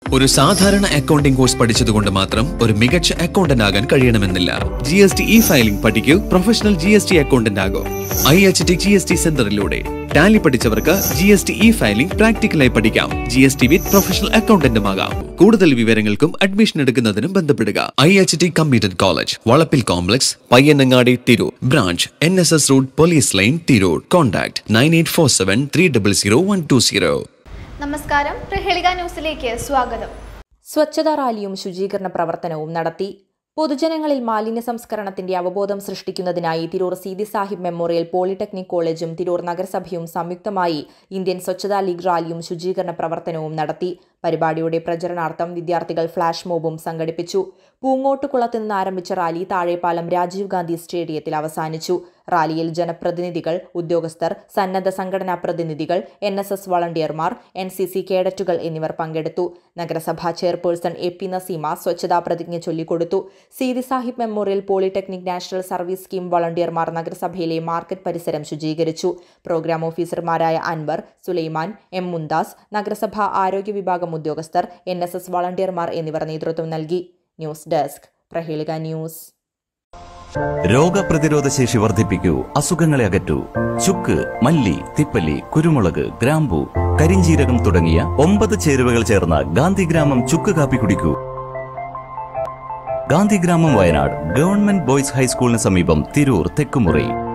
ഒരു സാധാരണ accounting course പഠിച്ചതുകൊണ്ട് മാത്രം ഒരു മികച്ച അക്കൗണ്ടന്റ് ആകാൻ കഴിയണമെന്നില്ല G S T E filing പഠിക്കൂ professional G S T accountant ആകൂ I H T G S T സെന്ററിലൂടെ ടാലി പഠിച്ചവർക്ക് G S T E filing പ്രാക്ടിക്കലായി പഠിക്കാം G S T with professional അക്കൗണ്ടന്റുമാകാം കൂടുതൽ വിവരങ്ങൾക്കും അഡ്മിഷൻ എടുക്കുന്നതിനും ബന്ധപ്പെടുക I H T computer college Valappil complex Payyanangadi Tirur branch N S S road police line Tirur contact nine eight four seven three double zero one two zero നമസ്കാരം പ്രഹേളിക ന്യൂസിലേക്ക് സ്വാഗതം സ്വച്ഛതാ റാലിയും ശുചീകരണ പ്രവർത്തനവും നടത്തി പൊതുജനങ്ങളിൽ മാലിന്യ സംസ്കരണത്തിന്റെ അവബോധം സൃഷ്ടിക്കുന്നതിനായി തിരൂർ സീതി സാഹിബ് മെമ്മോറിയൽ പോളിടെക്നിക് കോളേജും തിരൂർ നഗരസഭയും സംയുക്തമായി ഇന്ത്യൻ സ്വച്ഛതാ ലീഗ് റാലിയും ശുചീകരണ പ്രവർത്തനവും നടത്തി പരിപാടിയുടെ പ്രചരണാർത്ഥം വിദ്യാർത്ഥികൾ ഫ്ളാഷ് മോബും സംഘടിപ്പിച്ചു പൂങ്ങോട്ടുകുളത്ത് നിന്ന് ആരംഭിച്ച റാലി താഴെപ്പാലം രാജീവ് ഗാന്ധി സ്റ്റേഡിയത്തിൽ അവസാനിച്ചു റാലിയിൽ ജനപ്രതിനിധികൾ ഉദ്യോഗസ്ഥർ സന്നദ്ധ സംഘടനാ പ്രതിനിധികൾ എൻ എസ് എസ് വളണ്ടിയർമാർ എൻ സി സി കേഡറ്റുകൾ എന്നിവർ പങ്കെടുത്തു നഗരസഭാ ചെയർപേഴ്സൺ എ പി നസീമ സ്വച്ഛതാ പ്രതിജ്ഞ ചൊല്ലിക്കൊടുത്തു Seethi Sahib memorial polytechnic national service scheme വളണ്ടിയർമാർ നഗരസഭയിലെ മാർക്കറ്റ് പരിസരം ശുചീകരിച്ചു പ്രോഗ്രാം ഓഫീസർമാരായ അൻവർ സുലൈമാൻ എം മുന്താസ് നഗരസഭാ ആരോഗ്യ വിഭാഗം ഉദ്യോഗസ്ഥർ എൻ എസ് എസ് വളണ്ടിയർമാർ എന്നിവർ നേതൃത്വം നൽകി ന്യൂസ് ഡെസ്ക് പ്രഹേളിക ന്യൂസ് രോഗപ്രതിരോധ ശേഷി വർദ്ധിപ്പിക്കൂ അസുഖങ്ങളെ അകറ്റൂ ചുക്ക് മല്ലി തിപ്പല്ലി കുരുമുളക് ഗ്രാമ്പു കരിഞ്ചീരകം തുടങ്ങിയ ഒമ്പത് ചേരുവകൾ ചേർന്ന ഗാന്ധിഗ്രാമം ചുക്ക് കാപ്പി കുടിക്കൂ ഗാന്ധിഗ്രാമം വയനാട് ഗവൺമെന്റ് ബോയ്സ് ഹൈസ്കൂളിന് സമീപം തിരൂർ തെക്കുമുറി